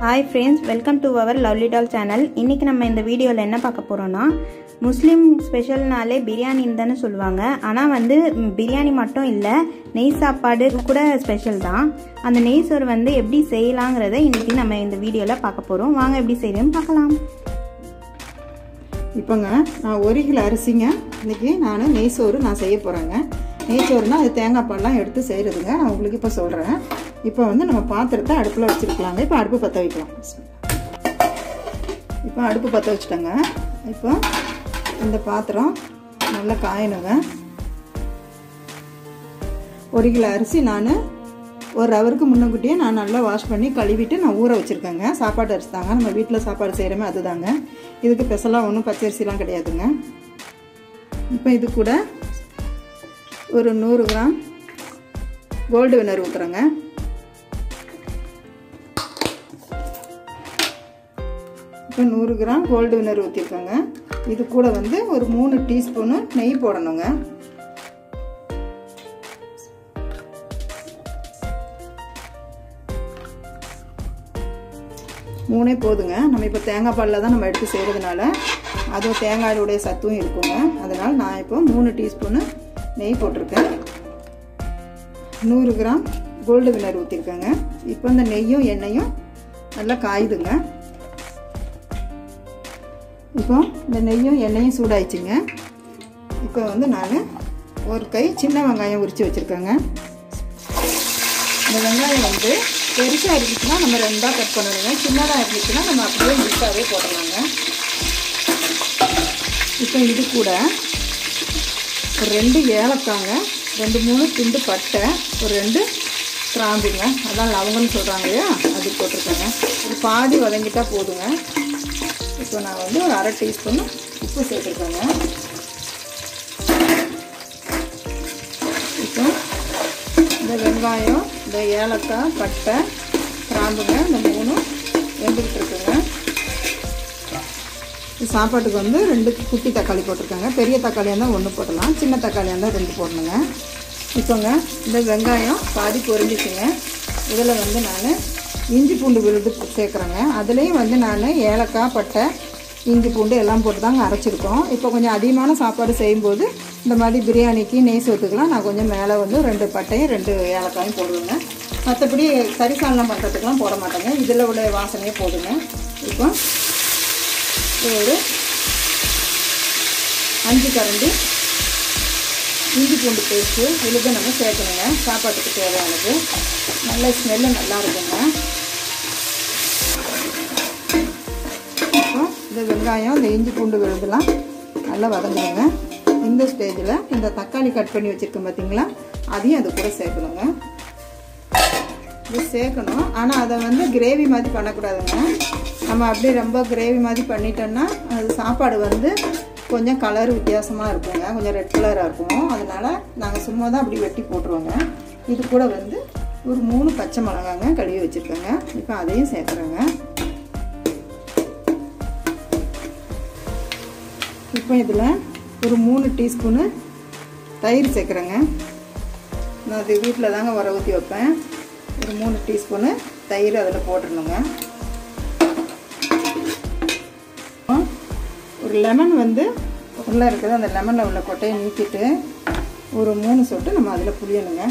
hi friends welcome to our lovely doll channel இன்றைக்கி நம்ம இந்த வீடியோவில் என்ன பார்க்க போகிறோன்னா முஸ்லீம் ஸ்பெஷல்னாலே பிரியாணின்னு தானே சொல்லுவாங்க ஆனால் வந்து ம், பிரியாணி மட்டும் இல்லை நெய் சாப்பாடு கூட ஸ்பெஷல் தான் அந்த நெய் சோறு வந்து எப்படி செய்யலாங்கிறத இன்றைக்கி நம்ம இந்த வீடியோவில் பார்க்க போகிறோம் வாங்க எப்படி செய்யறோம்னு பார்க்கலாம் இப்போங்க நான் ஒரு கிலோ அரிசிங்க இன்றைக்கி நான் நெய் சோறு நான் செய்ய போகிறேங்க நெய் சோறுனா அது தேங்காய் பால்லாம் எடுத்து செய்கிறதுங்க நான் உங்களுக்கு இப்போ சொல்கிறேன் இப்போ வந்து நம்ம பாத்திரத்தை அடுப்பில் வச்சுருக்கலாங்க இப்போ அடுப்பு பற்ற வைக்கலாம் இப்போ அடுப்பு பற்ற வச்சுட்டேங்க இப்போ இந்த பாத்திரம் நல்லா காயணுங்க ஒரு கிலோ அரிசி நான் ஒரு ஹவருக்கு முன்னக்கூட்டியே நான் நல்லா வாஷ் பண்ணி கழுவிட்டு நான் ஊற வச்சுருக்கேங்க சாப்பாடு அரிசி தாங்க நம்ம வீட்டில் சாப்பாடு செய்கிறோமே அதுதாங்க இதுக்கு ஸ்பெஷலாக ஒன்றும் பச்சரிசிலாம் கிடையாதுங்க இப்போ இது கூட ஒரு நூறு கிராம் கோல்டு வினர் ஊற்றுறேங்க இப்போ நூறு கிராம் கோல்டு வினர் ஊற்றிருக்கேங்க இது கூட வந்து ஒரு மூணு டீஸ்பூனு நெய் போடணுங்க மூணே போதுங்க நம்ம இப்போ தேங்காய் பாலில் தான் நம்ம எடுத்து செய்கிறதுனால அதுவும் தேங்காயோடைய சத்தும் இருக்குங்க அதனால் நான் இப்போ மூணு டீஸ்பூனு நெய் போட்டிருக்கேன் நூறு கிராம் கோல்டு வினர் ஊற்றிருக்கேங்க இப்போ இந்த நெய்யும் எண்ணெயும் நல்லா காயுதுங்க இப்போ இந்த நெய்யும் எண்ணெயும் சூடாயிடுச்சுங்க இப்போ வந்து நான் ஒரு கை சின்ன வெங்காயம் உரித்து வச்சுருக்கேங்க இந்த வெங்காயம் வந்து பெருசாக இருந்துச்சுன்னா நம்ம ரெண்டாக கட் பண்ணணுங்க சின்னதாக இருந்துச்சுன்னா நம்ம அப்படியே முழுசாகவே போடலாங்க இப்போ இது கூட ஒரு ரெண்டு ஏலக்காங்க ரெண்டு மூணு துண்டு பட்டை ஒரு ரெண்டு கிராம்புங்க அதான் லவங்கன்னு சொல்கிறாங்க இல்லையா அது போட்டிருக்கேங்க ஒரு பாதி வதங்கிட்டா போதுங்க இப்போ நான் வந்து ஒரு அரை டீஸ்பூன் உப்பு சேர்த்துருக்கேங்க இப்போ இந்த வெங்காயம் இந்த ஏலக்காய் பட்டை கிராம்புங்க இந்த மூணும் வெந்துக்கிட்டு இருக்குங்க சாப்பாட்டுக்கு வந்து ரெண்டு குட்டி தக்காளி போட்டிருக்காங்க பெரிய தக்காளியாக இருந்தால் ஒன்று போடலாம் சின்ன தக்காளியாக இருந்தால் ரெண்டு போடணுங்க இப்போங்க இந்த வெங்காயம் பாதி பொரிஞ்சிச்சுங்க இதில் வந்து நான் இஞ்சி பூண்டு விழுது சேர்க்குறேங்க அதுலேயும் வந்து நான் ஏலக்காய் பட்டை இஞ்சி பூண்டு எல்லாம் போட்டு தாங்க அரைச்சிருக்கோம் இப்போ கொஞ்சம் அதிகமான சாப்பாடு செய்யும்போது இந்த மாதிரி பிரியாணிக்கு நெய் சோத்துக்கெலாம் நான் கொஞ்சம் மேலே வந்து ரெண்டு பட்டையும் ரெண்டு ஏலக்காயும் போடுவேங்க மற்றபடி கறி சாலனம் பண்ணுறதுக்கெலாம் போட மாட்டேங்க இதில் உள்ள வாசனையே போடுங்க இப்போ ஒரு அஞ்சு கரண்டி இஞ்சி பூண்டு பேஸ்ட்டு விழுது நம்ம சேர்க்கணுங்க சாப்பாட்டுக்கு தேவையானது நல்ல ஸ்மெல்லு நல்லா இருக்குங்க இப்போ இந்த வெங்காயம் இந்த இஞ்சி பூண்டு விழுதுலாம் நல்லா வதங்குதுங்க இந்த ஸ்டேஜில் இந்த தக்காளி கட் பண்ணி வச்சுருக்கோம் பார்த்தீங்களா அதையும் அது கூட சேர்க்கணுங்க இது சேர்க்கணும் ஆனால் அதை வந்து கிரேவி மாதிரி பண்ணக்கூடாதுங்க நம்ம அப்படியே ரொம்ப கிரேவி மாதிரி பண்ணிட்டோம்னா அது சாப்பாடு வந்து கொஞ்சம் கலர் வித்தியாசமாக இருக்குங்க கொஞ்சம் ரெட் கலராக இருக்கும் அதனால் நாங்கள் சும்மா தான் அப்படி வெட்டி போட்டுருவோங்க இது கூட வந்து ஒரு மூணு பச்சை மிளகாங்க கழுவி வச்சுருக்கோங்க இப்போ அதையும் சேர்க்குறோங்க இப்போ இதில் ஒரு மூணு டீஸ்பூனு தயிர் சேர்க்குறேங்க நான் அது வீட்டில் தாங்க வர ஊற்றி வைப்பேன் ஒரு மூணு டீஸ்பூனு தயிர் அதில் போட்டுடணுங்க ஒரு லெமன் வந்து உள்ளே இருக்குது அந்த லெமனில் உள்ள கொட்டையை நீக்கிட்டு ஒரு மூணு சொட்டு நம்ம அதில் புளியணுங்க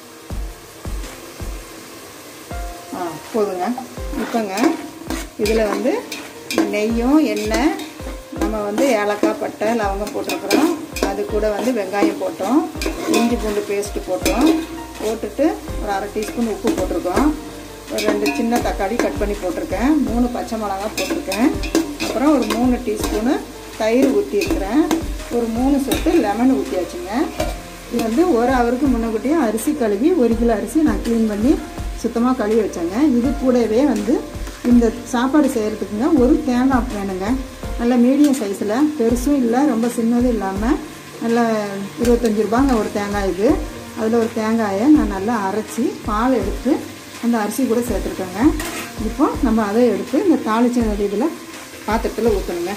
ஆ போதுங்க இப்போங்க இதில் வந்து நெய்யும் எண்ணெய் நம்ம வந்து ஏலக்காய் பட்டை லவங்கம் போட்டிருக்கிறோம் அது கூட வந்து வெங்காயம் போட்டோம் இஞ்சி பூண்டு பேஸ்ட்டு போட்டோம் போட்டுட்டு ஒரு அரை டீஸ்பூன் உப்பு போட்டிருக்கோம் ஒரு ரெண்டு சின்ன தக்காளி கட் பண்ணி போட்டிருக்கேன் மூணு பச்சை மிளகா போட்டிருக்கேன் அப்புறம் ஒரு மூணு டீஸ்பூனு தயிர் ஊற்றிருக்கிறேன் ஒரு மூணு சொட்டு லெமன் ஊற்றியாச்சுங்க இது வந்து ஒரு ஹவருக்கு முன்னக்கூட்டியே அரிசி கழுவி ஒரு கிலோ அரிசி நான் க்ளீன் பண்ணி சுத்தமாக கழுவி வச்சேங்க இது கூடவே வந்து இந்த சாப்பாடு செய்கிறதுக்குங்க ஒரு தேங்காய் வேணுங்க நல்ல மீடியம் சைஸில் பெருசும் இல்லை ரொம்ப சின்னதும் இல்லாமல் நல்ல இருபத்தஞ்சி ரூபாங்க ஒரு தேங்காய் இது அதில் ஒரு தேங்காயை நான் நல்லா அரைச்சி பால் எடுத்து அந்த அரிசி கூட சேர்த்துருக்கேங்க இப்போ நம்ம அதை எடுத்து இந்த தாளிச்ச இதில் பாத்திரத்தில் ஊற்றணுங்க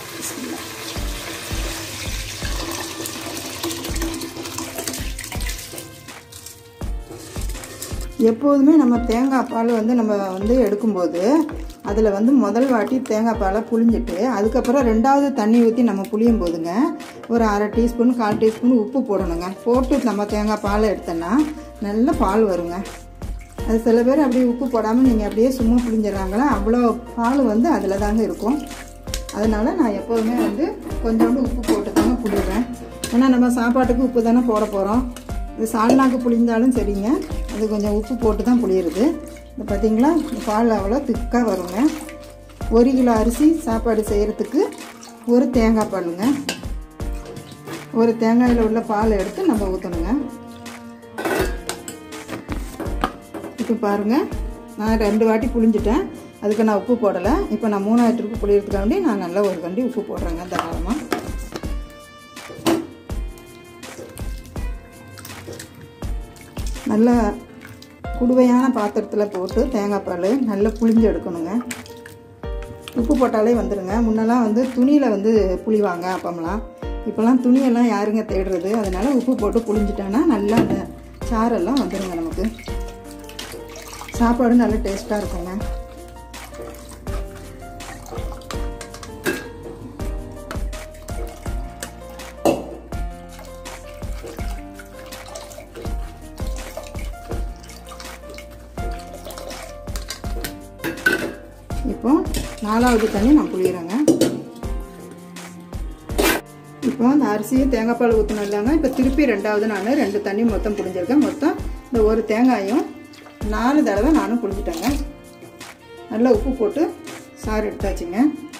எப்போதுமே நம்ம தேங்காய் பால் வந்து நம்ம வந்து எடுக்கும்போது அதில் வந்து முதல் வாட்டி தேங்காய் பாலை புளிஞ்சிட்டு அதுக்கப்புறம் ரெண்டாவது தண்ணி ஊற்றி நம்ம புளியும் போதுங்க ஒரு அரை டீஸ்பூன் கால் டீஸ்பூன் உப்பு போடணுங்க போட்டு நம்ம தேங்காய் பாலை எடுத்தோன்னா நல்ல பால் வருங்க அது சில பேர் அப்படியே உப்பு போடாமல் நீங்கள் அப்படியே சும்மா புளிஞ்சிடறாங்களா அவ்வளோ பால் வந்து அதில் தாங்க இருக்கும் அதனால் நான் எப்போதுமே வந்து கொஞ்சோண்டு உப்பு போட்டு தாங்க புளிடுறேன் ஏன்னா நம்ம சாப்பாட்டுக்கு உப்பு தானே போட போகிறோம் இது சால்னாக்கு புளிந்தாலும் சரிங்க அது கொஞ்சம் உப்பு போட்டு தான் புளியுறது இந்த பார்த்தீங்களா இந்த பால் அவ்வளோ திக்காக வருங்க ஒரு கிலோ அரிசி சாப்பாடு செய்கிறதுக்கு ஒரு தேங்காய் பாலுங்க ஒரு தேங்காயில் உள்ள பால் எடுத்து நம்ம ஊற்றணுங்க இப்போ பாருங்கள் நான் ரெண்டு வாட்டி புளிஞ்சிட்டேன் அதுக்கு நான் உப்பு போடலை இப்போ நான் மூணாயிரம் ட்ரிப்பு புளியறதுக்காண்டி நான் நல்லா ஒரு கண்டி உப்பு போடுறேங்க தாராளமாக நல்லா குடுவையான பாத்திரத்தில் போட்டு தேங்காய் பால் நல்லா புளிஞ்சு எடுக்கணுங்க உப்பு போட்டாலே வந்துடுங்க முன்னெல்லாம் வந்து துணியில் வந்து புளிவாங்க அப்பமெல்லாம் இப்போல்லாம் துணியெல்லாம் யாருங்க தேடுறது அதனால் உப்பு போட்டு புளிஞ்சிட்டோன்னா நல்லா அந்த சாரெல்லாம் வந்துடுங்க நமக்கு சாப்பாடு நல்ல டேஸ்ட்டாக இருக்குங்க இப்போ நாலாவது தண்ணி நான் புளியிறேங்க இப்போ அந்த அரிசியும் தேங்காய் பால் ஊற்றணும் இல்லைங்க இப்போ திருப்பி ரெண்டாவது நான் ரெண்டு தண்ணி மொத்தம் புளிஞ்சிருக்கேன் மொத்தம் இந்த ஒரு தேங்காயும் நாலு தடவை நானும் புளிஞ்சிட்டேங்க நல்லா உப்பு போட்டு சாறு எடுத்தாச்சுங்க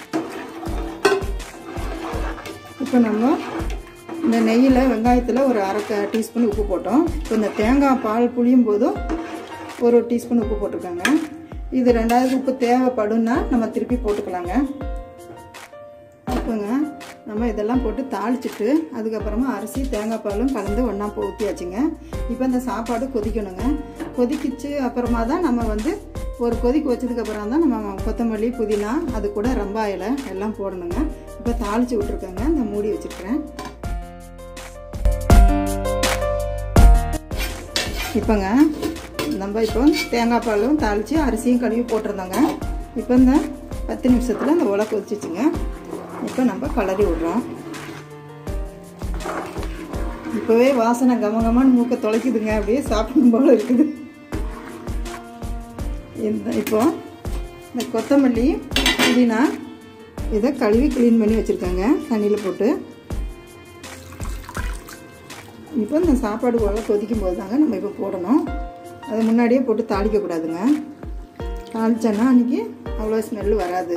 இப்போ நம்ம இந்த நெய்யில் வெங்காயத்தில் ஒரு அரை க- டீஸ்பூன் உப்பு போட்டோம் இப்போ இந்த தேங்காய் பால் புளியும் போதும் ஒரு டீஸ்பூன் உப்பு போட்டிருக்காங்க இது ரெண்டாவது உப்பு தேவைப்படும்னா நம்ம திருப்பி போட்டுக்கலாங்க இப்போங்க நம்ம இதெல்லாம் போட்டு தாளிச்சிட்டு அதுக்கப்புறமா அரிசி தேங்காய் பாலும் கலந்து ஒன்றா ஊற்றியாச்சுங்க இப்போ இந்த சாப்பாடு கொதிக்கணுங்க கொதிக்கிச்சு அப்புறமா தான் நம்ம வந்து ஒரு கொதிக்கு வச்சதுக்கப்புறம் தான் நம்ம கொத்தமல்லி புதினா அது கூட ரம்பா இலை எல்லாம் போடணுங்க இப்போ தாளித்து விட்ருக்கேங்க இந்த மூடி வச்சுருக்கிறேன் இப்போங்க நம்ம இப்போ தேங்காய் பாலும் தாளித்து அரிசியும் கழுவி போட்டிருந்தோங்க இப்போ இந்த பத்து நிமிஷத்தில் இந்த உலை கொதிச்சிச்சுங்க இப்போ நம்ம கலரி விடுறோம் இப்போவே வாசனை கம கமன்னு மூக்க தொலைக்குதுங்க அப்படியே சாப்பிடும் போல இருக்குது இந்த இப்போ இந்த கொத்தமல்லி புதினா இதை கழுவி க்ளீன் பண்ணி வச்சுருக்கேங்க தண்ணியில் போட்டு இப்போ இந்த சாப்பாடு போல கொதிக்கும் போது தாங்க நம்ம இப்போ போடணும் அது முன்னாடியே போட்டு தாளிக்கக்கூடாதுங்க தாளிச்சோன்னா அன்றைக்கி அவ்வளோ ஸ்மெல்லு வராது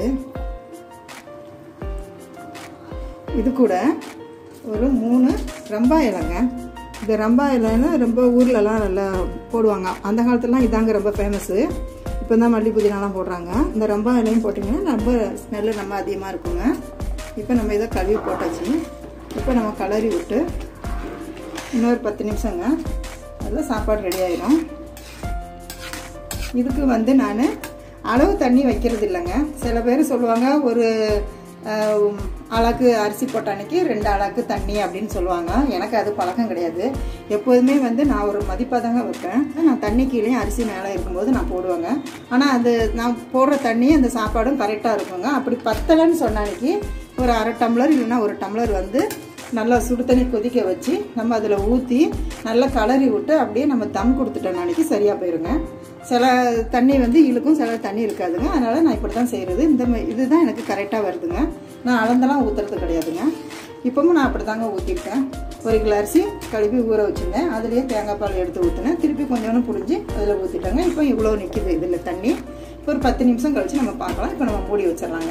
இது கூட ஒரு மூணு ரம்பா இலைங்க இந்த ரம்பா இலைன்னு ரொம்ப ஊர்லலாம் நல்லா போடுவாங்க அந்த காலத்துலலாம் இதாங்க ரொம்ப ஃபேமஸ்ஸு இப்போ தான் மல்லி புதினாலாம் போடுறாங்க இந்த ரம்பா இலையும் போட்டிங்கன்னா ரொம்ப ஸ்மெல்லு ரொம்ப அதிகமாக இருக்குங்க இப்போ நம்ம இதை கழுவி போட்டாச்சு இப்போ நம்ம கலரி விட்டு இன்னொரு பத்து நிமிஷங்க அதில் சாப்பாடு ரெடி ஆயிடும் இதுக்கு வந்து நான் அளவு தண்ணி வைக்கிறது இல்லைங்க சில பேர் சொல்லுவாங்க ஒரு ஆஹ், அழகு அரிசி போட்ட அன்னைக்கு ரெண்டு அழகு தண்ணி அப்படின்னு சொல்லுவாங்க எனக்கு அது பழக்கம் கிடையாது எப்போதுமே வந்து நான் ஒரு மதிப்பாக தாங்க வைப்பேன் நான் தண்ணி கீழே அரிசி மேலே இருக்கும்போது நான் போடுவேங்க ஆனால் அது நான் போடுற தண்ணி அந்த சாப்பாடும் கரெக்டாக இருக்குங்க அப்படி பத்தலைன்னு சொன்ன அன்னைக்கு ஒரு அரை டம்ளர் இல்லைன்னா ஒரு டம்ளர் வந்து நல்லா சுடு தண்ணி கொதிக்க வச்சு நம்ம அதில் ஊற்றி நல்லா கலரி விட்டு அப்படியே நம்ம தம் கொடுத்துட்டோம் நாளைக்கு சரியாக போயிருங்க சில தண்ணி வந்து இழுக்கும் சில தண்ணி இருக்காதுங்க அதனால் நான் இப்படி தான் செய்கிறது இந்த மா- இதுதான் எனக்கு கரெக்டாக வருதுங்க நான் அளந்தெல்லாம் ஊற்றுறது கிடையாதுங்க இப்பவும் நான் அப்படி தாங்க ஊற்றிருக்கேன் ஒரு கிலோ அரிசி கழுவி ஊற வச்சுருந்தேன் அதுலேயே தேங்காய் பால் எடுத்து ஊற்றினேன் திருப்பி கொஞ்சோண்டு புரிஞ்சு அதில் ஊற்றிட்டாங்க இப்போ இவ்வளோ நிற்கிது இதில் தண்ணி ஒரு பத்து நிமிஷம் கழித்து நம்ம பார்க்கலாம் இப்போ நம்ம மூடி வச்சிடலாங்க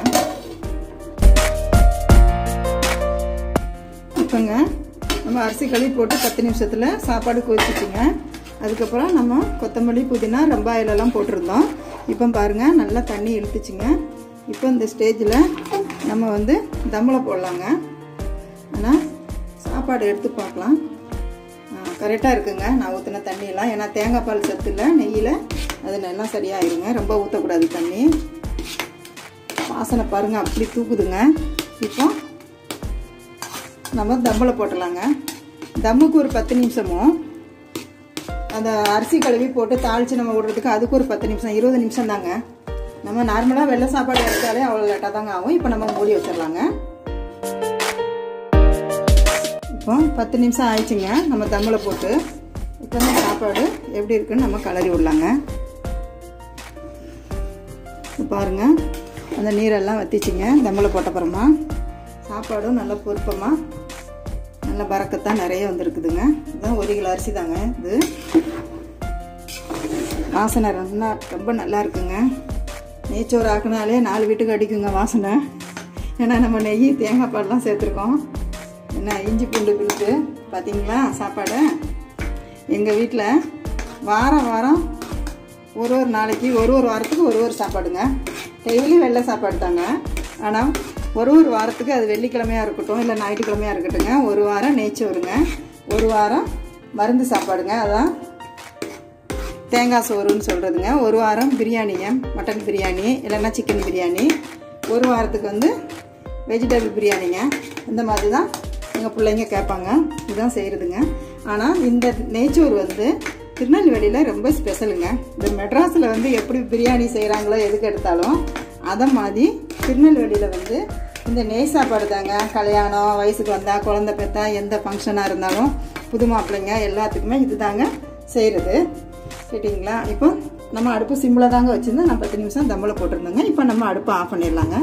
இப்போங்க நம்ம அரிசி கழுவி போட்டு பத்து நிமிஷத்தில் சாப்பாடு கொதிச்சிச்சுங்க அதுக்கப்புறம் நம்ம கொத்தமல்லி புதினா ரொம்ப இலெல்லாம் போட்டிருந்தோம் இப்போ பாருங்கள் நல்லா தண்ணி இழுத்துச்சுங்க இப்போ இந்த ஸ்டேஜில் நம்ம வந்து தம்மில் போடலாங்க ஆனால் சாப்பாடு எடுத்து பார்க்கலாம் கரெக்டாக இருக்குங்க நான் ஊற்றின தண்ணியெல்லாம் ஏன்னா தேங்காய் பால் சத்து இல்லை நெய்யில் அதில் எல்லாம் சரியாயிருங்க ரொம்ப ஊற்றக்கூடாது தண்ணி வாசனை பாருங்கள் அப்படி தூக்குதுங்க இப்போ நம்ம தம்மில் போட்டுடலாங்க தம்முக்கு ஒரு பத்து நிமிஷமும் அந்த அரிசி கழுவி போட்டு தாளித்து நம்ம விடுறதுக்கு அதுக்கு ஒரு பத்து நிமிஷம் இருபது நிமிஷம் தாங்க நம்ம நார்மலாக வெள்ளை சாப்பாடு எடுத்தாலே அவ்வளோ லேட்டாக தாங்க ஆகும் இப்போ நம்ம மூடி வச்சிடலாங்க இப்போ பத்து நிமிஷம் ஆயிடுச்சுங்க நம்ம தம்மில் போட்டு இப்போ இந்த சாப்பாடு எப்படி இருக்குன்னு நம்ம கலரி விடலாங்க பாருங்க அந்த நீரெல்லாம் வத்திச்சுங்க தம்மில் போட்டப்புறமா சாப்பாடும் நல்லா பொறுப்பமாக நல்ல பறக்கத்தான் நிறைய வந்திருக்குதுங்க இதுதான் ஒரு கிலோ அரிசி தாங்க இது வாசனை ரொம்ப ரொம்ப நல்லா இருக்குங்க நெய்ச்சோறு ஆக்குனாலே நாலு வீட்டுக்கு அடிக்குங்க வாசனை ஏன்னா நம்ம நெய் தேங்காய் பால்லாம் சேர்த்துருக்கோம் என்ன இஞ்சி பூண்டு விழுது பார்த்தீங்களா சாப்பாடு எங்கள் வீட்டில் வாரம் வாரம் ஒரு ஒரு நாளைக்கு ஒரு ஒரு வாரத்துக்கு ஒரு ஒரு சாப்பாடுங்க டெய்லி வெள்ளை சாப்பாடு தாங்க ஆனால் ஒரு ஒரு வாரத்துக்கு அது வெள்ளிக்கிழமையாக இருக்கட்டும் இல்லை ஞாயிற்றுக்கிழமையாக இருக்கட்டுங்க ஒரு வாரம் நெய்ச்சோறுங்க ஒரு வாரம் மருந்து சாப்பாடுங்க அதான் தேங்காய் சோறுன்னு சொல்கிறதுங்க ஒரு வாரம் பிரியாணிங்க மட்டன் பிரியாணி இல்லைன்னா சிக்கன் பிரியாணி ஒரு வாரத்துக்கு வந்து வெஜிடபிள் பிரியாணிங்க இந்த மாதிரி தான் எங்கள் பிள்ளைங்க கேட்பாங்க இதுதான் செய்கிறதுங்க ஆனால் இந்த நெய்ச்சோறு வந்து திருநெல்வேலியில் ரொம்ப ஸ்பெஷலுங்க இந்த மெட்ராஸில் வந்து எப்படி பிரியாணி செய்கிறாங்களோ எதுக்கு எடுத்தாலும் அதை மாதிரி திருநெல்வேலியில் வந்து இந்த நெய் சாப்பாடு தாங்க கல்யாணம் வயசுக்கு வந்தால் குழந்த பெற்றா எந்த ஃபங்க்ஷனாக இருந்தாலும் புது மாப்பிள்ளைங்க எல்லாத்துக்குமே இது தாங்க செய்கிறது கேட்டிங்களா இப்போ நம்ம அடுப்பு சிம்மில் தாங்க வச்சுருந்து நான் பத்து நிமிஷம் தம்மில் போட்டிருந்தேங்க இப்போ நம்ம அடுப்பை ஆஃப் பண்ணிடலாங்க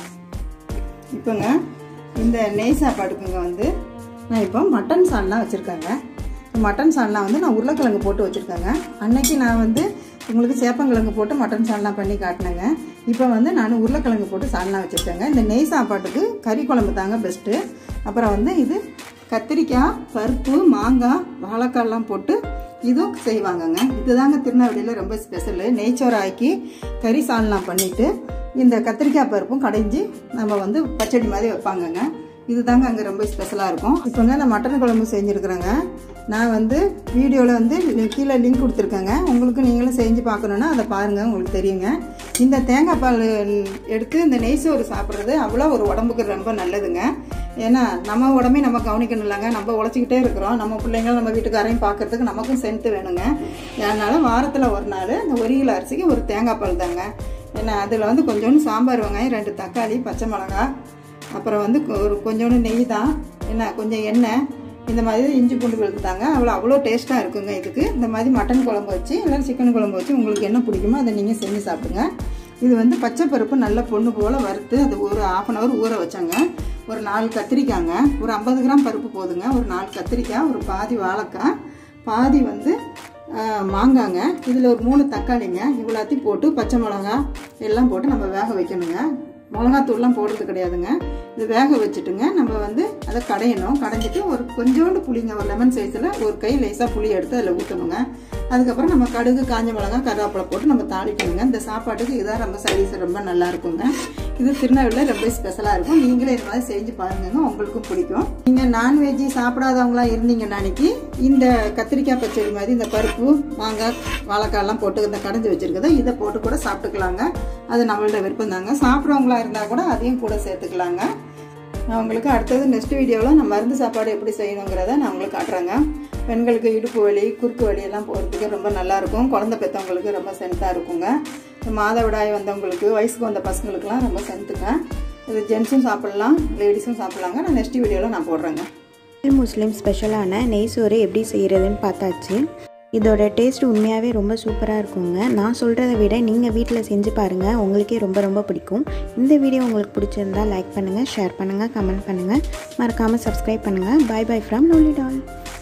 இப்போங்க இந்த நெய் சாப்பாடுக்குங்க வந்து நான் இப்போ மட்டன் சால்னா வச்சுருக்கேங்க மட்டன் சால்னா வந்து நான் உருளைக்கிழங்கு போட்டு வச்சுருக்கேங்க அன்னைக்கு நான் வந்து உங்களுக்கு சேப்பங்கிழங்கு போட்டு மட்டன் சால்னா பண்ணி காட்டினேங்க இப்போ வந்து நான் உருளைக்கிழங்கு போட்டு சால்னா வச்சுருக்கேங்க இந்த நெய் சாப்பாட்டுக்கு கறி குழம்பு தாங்க பெஸ்ட்டு அப்புறம் வந்து இது கத்திரிக்காய் பருப்பு மாங்காய் வாழைக்காய்லாம் போட்டு இதுவும் செய்வாங்கங்க இதுதாங்க திருநெல்வேலியில் ரொம்ப ஸ்பெஷலு நெய்ச்சோறு ஆக்கி கறி சால்னா பண்ணிவிட்டு இந்த கத்திரிக்காய் பருப்பும் கடைஞ்சி நம்ம வந்து பச்சடி மாதிரி வைப்பாங்கங்க இதுதாங்க அங்கே ரொம்ப ஸ்பெஷலாக இருக்கும் இப்போங்க நான் மட்டன் குழம்பு செஞ்சுருக்குறேங்க நான் வந்து வீடியோவில் வந்து கீழே லிங்க் கொடுத்துருக்கேங்க உங்களுக்கு நீங்களும் செஞ்சு பார்க்கணுன்னா அதை பாருங்கள் உங்களுக்கு தெரியுங்க இந்த தேங்காய் பால் எடுத்து இந்த நெய்சோறு சாப்பிட்றது அவ்வளோ ஒரு உடம்புக்கு ரொம்ப நல்லதுங்க ஏன்னா நம்ம உடம்பே நம்ம கவனிக்கணும் இல்லைங்க நம்ம உழைச்சிக்கிட்டே இருக்கிறோம் நம்ம பிள்ளைங்களும் நம்ம வீட்டுக்காரையும் பார்க்கறதுக்கு நமக்கும் சென்த்து வேணுங்க அதனால் வாரத்தில் ஒரு நாள் இந்த ஒரு கிலோ அரிசிக்கு ஒரு தேங்காய் பால் தாங்க ஏன்னா அதில் வந்து கொஞ்சோண்டு சாம்பார் வெங்காயம் ரெண்டு தக்காளி பச்சை மிளகாய் அப்புறம் வந்து ஒரு கொஞ்சோண்டு நெய் தான் என்ன கொஞ்சம் எண்ணெய் இந்த மாதிரி இஞ்சி பூண்டு விழுத்துட்டாங்க அவ்வளோ அவ்வளோ டேஸ்ட்டாக இருக்குங்க இதுக்கு இந்த மாதிரி மட்டன் குழம்பு வச்சு இல்லை சிக்கன் குழம்பு வச்சு உங்களுக்கு என்ன பிடிக்குமோ அதை நீங்கள் செஞ்சு சாப்பிடுங்க இது வந்து பச்சை பருப்பு நல்ல பொண்ணு போல் வறுத்து அது ஒரு ஆஃப் அன் ஹவர் ஊற வச்சாங்க ஒரு நாலு கத்திரிக்காங்க ஒரு ஐம்பது கிராம் பருப்பு போதுங்க ஒரு நாலு கத்திரிக்காய் ஒரு பாதி வாழைக்காய் பாதி வந்து மாங்காங்க இதில் ஒரு மூணு தக்காளிங்க இவ்வளோத்தையும் போட்டு பச்சை மிளகா எல்லாம் போட்டு நம்ம வேக வைக்கணுங்க மிளகாத்தூள்லாம் போடுறது கிடையாதுங்க இது வேக வச்சுட்டுங்க நம்ம வந்து அதை கடையணும் கடைஞ்சிட்டு ஒரு கொஞ்சோண்டு புளிங்க ஒரு லெமன் சைஸில் ஒரு கை லேசாக புளி எடுத்து அதில் ஊற்றணுங்க அதுக்கப்புறம் நம்ம கடுகு காஞ்ச மிளகா கருவேப்பிலை போட்டு நம்ம தாளிக்கணுங்க இந்த சாப்பாட்டுக்கு இதான் ரொம்ப சர்வீஸ் ரொம்ப நல்லா இருக்குங்க இது திருநெல்வேலியில் ரொம்ப ஸ்பெஷலாக இருக்கும் நீங்களே இது மாதிரி செஞ்சு பாருங்க உங்களுக்கும் பிடிக்கும் நீங்கள் நான்வெஜ் சாப்பிடாதவங்களா இருந்தீங்கன்னா அன்னைக்கு இந்த கத்திரிக்காய் பச்சடி மாதிரி இந்த பருப்பு மாங்காய் வாழைக்காயெல்லாம் போட்டு இந்த கடைஞ்சி வச்சிருக்கதை இதை போட்டு கூட சாப்பிட்டுக்கலாங்க அது நம்மளோட விருப்பம் தாங்க சாப்பிட்றவங்களா இருந்தால் கூட அதையும் கூட சேர்த்துக்கலாங்க நான் உங்களுக்கு அடுத்தது நெக்ஸ்ட் வீடியோவில் நான் மருந்து சாப்பாடு எப்படி செய்யணுங்கிறத நான் உங்களுக்கு காட்டுறேங்க பெண்களுக்கு இடுப்பு வலி குறுக்கு வலி எல்லாம் போகிறதுக்கு ரொம்ப நல்லாயிருக்கும் குழந்தை பெற்றவங்களுக்கு ரொம்ப சென்ட்டாக இருக்குங்க மாதவிடாய் வந்தவங்களுக்கு வயசுக்கு வந்த பசங்களுக்குலாம் ரொம்ப சென்த்துங்க இது ஜென்ஸும் சாப்பிட்லாம் லேடிஸும் சாப்பிட்லாங்க நான் நெக்ஸ்ட் வீடியோவில் நான் போடுறேங்க முஸ்லீம் ஸ்பெஷலான நெய் சோறு எப்படி செய்கிறதுன்னு பார்த்தாச்சு இதோட டேஸ்ட் உண்மையாகவே ரொம்ப சூப்பராக இருக்குங்க நான் சொல்கிறத விட நீங்கள் வீட்டில் செஞ்சு பாருங்கள் உங்களுக்கே ரொம்ப ரொம்ப பிடிக்கும் இந்த வீடியோ உங்களுக்கு பிடிச்சிருந்தா லைக் பண்ணுங்கள் ஷேர் பண்ணுங்கள் கமெண்ட் பண்ணுங்கள் மறக்காமல் சப்ஸ்கிரைப் பண்ணுங்கள் பாய் பாய் ஃப்ரம் லோலி டால்